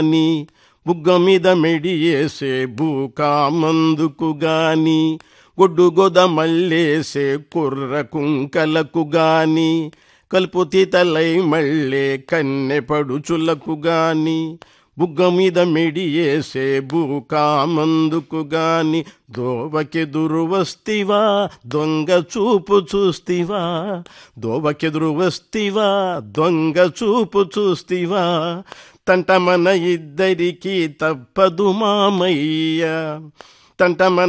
గాని బుగ్గ మీద మెడియేసే బూకామందుకు గాని గొడ్డు గొద మల్లేసే కుర్ర కుంకలకు గాని కలుపు తీతలై మళ్ళే కన్నె పడుచులకు గాని బుగ్గ మీద మెడియేసే బూకామందుకు గాని దోవకెదురు వస్తివా దొంగ చూపు చూస్తివా దోవకెదురు వస్తివా దొంగ చూపు చూస్తివా తంట మన ఇద్దరికి తప్పదు మామయ్య తంట మన